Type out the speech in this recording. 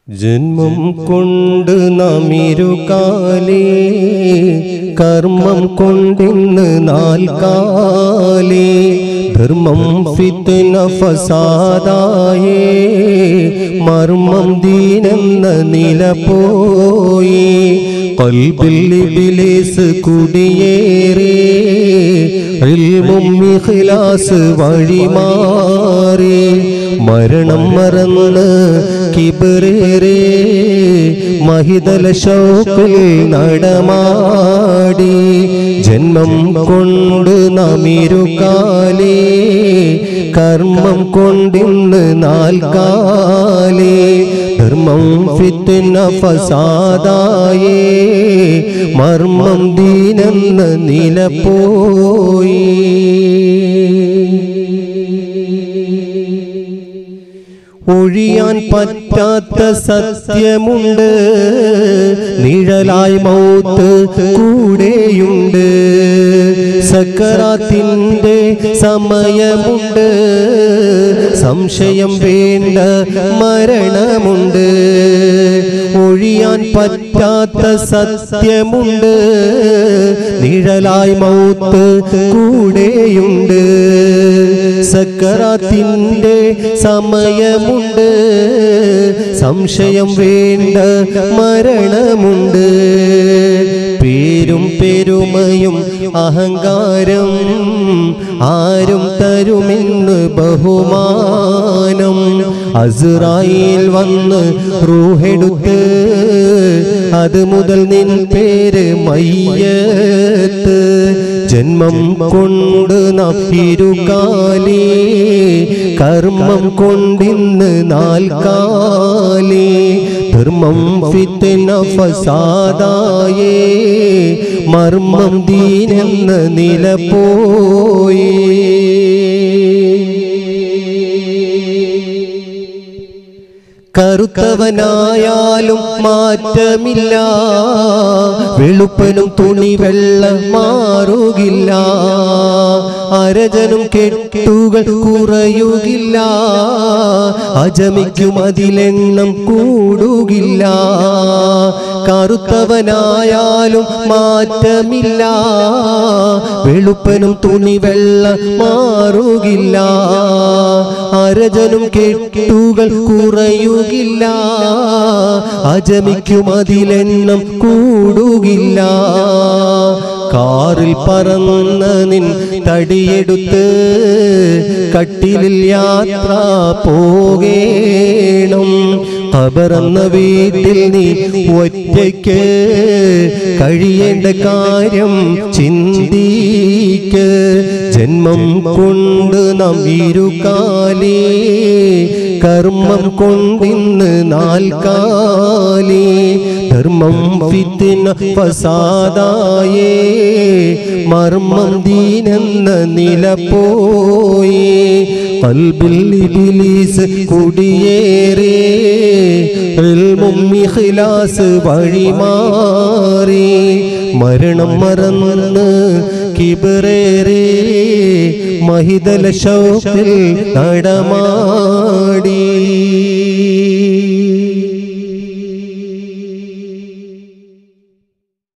ജന്മം കൊണ്ട് നാം ഇരുകാലേ കർമ്മം കൊണ്ടിന്ന് നാൽക്കാലേ ധർമ്മം ഫിത്ന ഫസാദായേ മർമ്മം ദീനെന്ന നില പോയി കൽബിൽ ഇബ്ലീസ് കുടിയേറി ഇൽമും ഇഖ്ലാസ് വഴിമാറി മരണം മറന്ന് കിബറേറെ മഹിതല ശൗക്കിൽ നടമാടി ജന്മം കൊണ്ട് നാം ഇരുകാലേ കർമ്മം കൊണ്ടിന്ന് നാൽക്കാലേ ധർമ്മം ഫിത്തിന ഫസാദായേ മർമ്മം ദീനെന്ന നില പോയി ഒഴിയാൻ പറ്റാത്ത സത്യമുണ്ട് നിഴലായി മൗത്ത് കൂടെയുണ്ട് സക്കറാത്തിന്റെ സമയമുണ്ട് സംശയം വേണ്ട മരണമുണ്ട് ഒഴിയാൻ പറ്റാത്ത സത്യമുണ്ട് നിഴലായി മൗത്ത് കൂടെയുണ്ട് സക്കറാത്തിന്റെ സമയമുണ്ട് സംശയം വേണ്ട മരണമുണ്ട് പേരും പെരുമയും അഹങ്കാരം ആരും തരുമെന്ന് ബഹുമാനം അസുറായിൽ വന്ന് റൂഹെടുത്ത് അത് മുതൽ നിൻ പേര് മയ്യത്ത് ജന്മം കൊണ്ട് നാം ഇരുകാലേ കർമ്മം കൊണ്ടിന്ന് നാൽക്കാലേ ധർമ്മം ഫിത്തിന ഫസാദായേ മർമ്മം ദീനെന്ന നില പോയി കറുത്തവനായാലും മാറ്റമില്ല വെളുപ്പനും തുണി വെള്ള മാറുകില്ല അരജനും കെട്ടുകൾ കുറയുകില്ല അജമിക്കും അതിലെണ്ണം കൂടുകില്ല കറുത്തവനായാലും മാറ്റമില്ല വെളുപ്പനും തുണി വെള്ള മാറുകില്ല അരജനും കെട്ടുകൾ കുറയുകില്ല അജമിക്കും അതിലെണ്ണം കൂടുകില്ല കാറിൽ പറന്ന നിൻ തടിയെടുത്ത് കട്ടിലിൽ യാത്ര പോകേണം ഖബറെന്ന വീട്ടിൽ നീ ഒറ്റയ്ക്ക് കഴിയേണ്ട കാര്യം ചിന്തിക്ക് ജന്മം കൊണ്ട് നാം ഇരുകാലേ കർമ്മം കൊണ്ടിന്ന് നാൽക്കാലേ ധർമ്മം ഫിത്തിന ഫസാദായേ മർമ്മം ദീനെന്ന നില പോയി കൽബിൽ ഇബ്ലീസ് കുടിയേറി ഇൽമും ഇഖ്ലാസ് വഴിമാറി മരണം മറന്ന് കിബറേറി മഹിതല ശൗക്കിൽ നടമാടി